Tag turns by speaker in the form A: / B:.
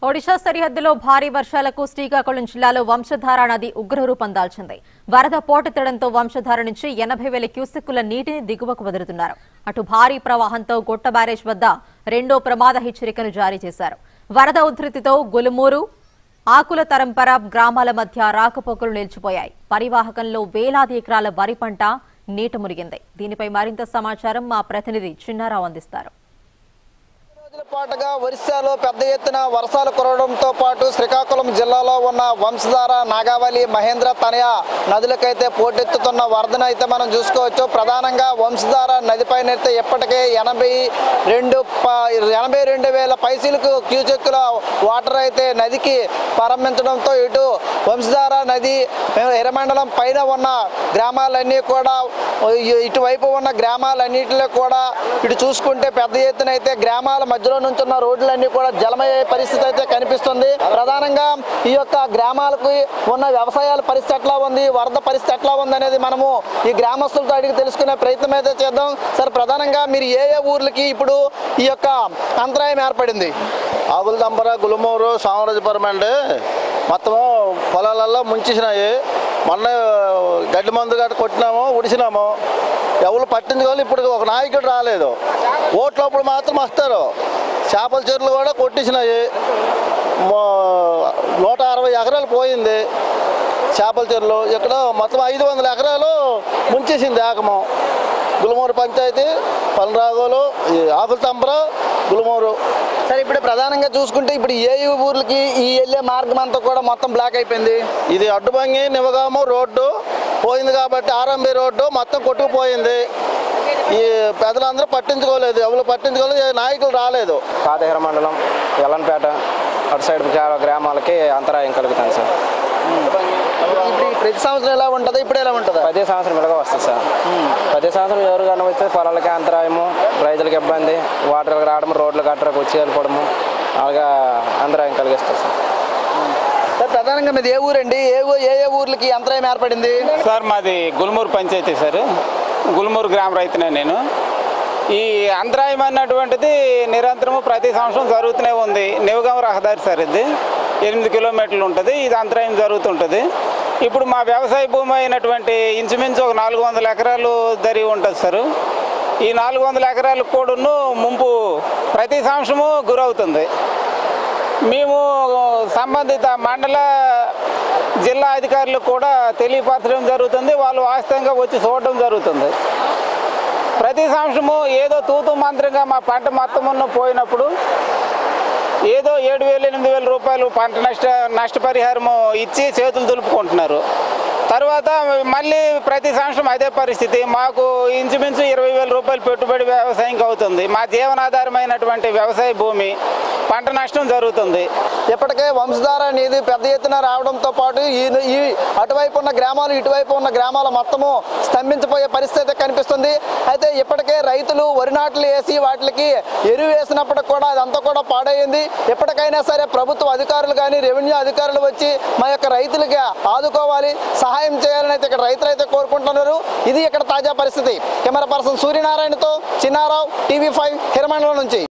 A: ఒడిశా సరిహద్దులో భారీ వర్షాలకు శ్రీకాకుళం జిల్లాలో వంశధార నది ఉగ్రరూపం దాల్చింది వరద పోటెత్తడంతో వంశధార నుంచి ఎనభై వేల క్యూసెక్కుల నీటిని దిగువకు వదులుతున్నారు అటు భారీ ప్రవాహంతో గొట్ట బ్యారేజ్ వద్ద రెండో ప్రమాద హెచ్చరికను జారీ చేశారు వరద ఉధృతితో గులుమూరు ఆకుల తరంపర గ్రామాల మధ్య రాకపోకలు నిలిచిపోయాయి పరివాహకంలో వేలాది ఎకరాల వరి పంట నీట మునిగింది దీనిపై మరింత సమాచారం మా ప్రతినిధి చిన్నారావు అందిస్తారు
B: రోజుల పాటుగా ఒరిస్సాలో పెద్ద ఎత్తున వర్షాలు కురవడంతో పాటు శ్రీకాకుళం జిల్లాలో ఉన్న వంశధార నాగావళి మహేంద్ర తనయ నదులకైతే పోటెత్తుతున్న వరదను అయితే మనం చూసుకోవచ్చు ప్రధానంగా వంశధార నదిపైన అయితే ఇప్పటికే ఎనభై రెండు ప- ఎనభై రెండు వేల పైసలకు క్యూసెక్కుల వాటర్ అయితే నదికి ప్రారంభించడంతో ఇటు వంశధార నది ఎర్రమండలం పైన ఉన్న గ్రామాలన్నీ కూడా ఇ- ఇటువైపు ఉన్న గ్రామాలన్నింటిలో కూడా ఇటు చూసుకుంటే పెద్ద ఎత్తున అయితే గ్రామాల మధ్యలో నుంచున్న రోడ్లన్నీ కూడా జలమయ్యే పరిస్థితి అయితే కనిపిస్తుంది ప్రధానంగా ఈ యొక్క గ్రామాలకు ఉన్న వ్యవసాయాల పరిస్థితి ఎట్లా ఉంది వరద పరిస్థితి ఎట్లా ఉంది అనేది మనము ఈ గ్రామస్తులతో అడిగి తెలుసుకునే ప్రయత్నం అయితే చేద్దాం సార్ ప్రధానంగా మీరు ఏ ఏ ఊర్లకి ఇప్పుడు ఈ యొక్క అంతరాయం ఏర్పడింది
C: ఆకుల దంపర గులుమూరు సామరాజపురం అండి మొత్తము పొలాలల్లో ముంచేసినాయి మొన్న గడ్డి మందు గట్ట కొట్టినాము ఉడిసినాము ఎవరు పట్టించుకోవాలి ఇప్పుడు ఒక నాయకుడు రాలేదు ఓట్లప్పుడు మాత్రం వస్తారు చేపల చెరువులు కూడా కొట్టేసినాయి మో- నూట అరవై ఎకరాలు పోయింది చేపల చెరువులు ఇక్కడ మొత్తం ఐదు వందల ఎకరాలు ముంచేసింది ఏకము గులుమూరు పంచాయతీ పలరాగోలు ఈ ఆకుల తంపర గులుమూరు
B: సరే ఇప్పుడు ప్రధానంగా చూసుకుంటే ఇప్పుడు ఏ ఏ ఊర్లకి ఈ వెళ్ళే మార్గం అంతా కూడా మొత్తం బ్లాక్ అయిపోయింది
C: ఇది అడ్డుబంగి నివగాము రోడ్డు పోయింది కాబట్టి ఆర్ఎంబి రోడ్డు మొత్తం కొట్టుకుపోయింది ఈ పెద్దలందరూ పట్టించుకోలేదు ఎవరు పట్టించుకోలేదు ఏ నాయకులు రాలేదు
D: పాతహర మండలం ఎల్లన్పేట అటు సైడ్ చాలా గ్రామాలకి అంతరాయం కలుగుతుంది సార్
B: ఇప్పుడు ఈ ప్రతి సంవత్సరం ఎలా ఉంటుందా ఇప్పుడు ఎలా ఉంటుందా
D: ప్రతి సంవత్సరం ఇలాగ వస్తుంది సార్ ప్రతి సంవత్సరం ఎవరు కనిపిస్తే పొలాలకి అంతరాయము రైతులకు ఇబ్బంది వాటర్కి రావడం రోడ్లు కట్టడానికి వచ్చి వెళ్ళిపోవడము అలాగా అంతరాయం కలిగిస్తుంది సార్
B: సార్ ప్రధానంగా మీది ఏ ఊరండి ఏ ఊ- ఏ ఏ ఊర్లకి ఈ అంతరాయం ఏర్పడింది
E: సార్ మాది గుల్మూరు పంచాయతీ సార్ గుల్మూరు గ్రామ రైతునే నేను ఈ అంతరాయం అన్నటువంటిది నిరంతరము ప్రతి సంవత్సరం జరుగుతూనే ఉంది నివగం రహదారి సార్ ఇది ఎనిమిది కిలోమీటర్లు ఉంటుంది ఇది అంతరాయం జరుగుతుంటుంది ఇప్పుడు మా వ్యవసాయ భూమి అయినటువంటి ఇంచుమించు ఒక నాలుగు వందల ఎకరాలు జరిగి ఉంటుంది సార్ ఈ నాలుగు వందల ఎకరాలకు కూడాను ముంపు ప్రతి సంవత్సరము గురవుతుంది మేము సంబంధిత మండల జిల్లా అధికారులకు కూడా తెలియపరచడం జరుగుతుంది వాళ్ళు వాస్తవంగా వచ్చి చూడడం జరుగుతుంది ప్రతి సంవత్సరము ఏదో తూతు మంత్రంగా మా పంట మొత్తం ఉన్న పోయినప్పుడు ఏదో ఏడు వేలు ఎనిమిది వేల రూపాయలు పంట నష్ట నష్టపరిహారము ఇచ్చి చేతులు దులుపుకుంటున్నారు తర్వాత మళ్ళీ ప్రతి సంవత్సరం అదే పరిస్థితి మాకు ఇంచుమించు ఇరవై వేల రూపాయలు పెట్టుబడి వ్యవసాయంకి అవుతుంది మా జీవనాధారమైనటువంటి వ్యవసాయ భూమి పంట నష్టం జరుగుతుంది
B: ఇప్పటికే వంశధార అనేది పెద్ద ఎత్తున రావడంతో పాటు ఈ ఈ అటువైపు ఉన్న గ్రామాలు ఇటువైపు ఉన్న గ్రామాల మొత్తము స్తంభించిపోయే పరిస్థితి అయితే కనిపిస్తుంది అయితే ఇప్పటికే రైతులు వరి నాట్లు వేసి వాటికి ఎరువు వేసినప్పటికి కూడా అదంతా కూడా పాడైంది ఎప్పటికైనా సరే ప్రభుత్వ అధికారులు కానీ రెవెన్యూ అధికారులు వచ్చి మా యొక్క రైతులకి ఆదుకోవాలి సహాయం చేయాలని అయితే ఇక్కడ రైతులు అయితే కోరుకుంటున్నారు ఇది ఇక్కడ తాజా పరిస్థితి కెమెరా పర్సన్ సూర్యనారాయణతో చిన్నారావు టీవీ ఫైవ్ హిరమండలం నుంచి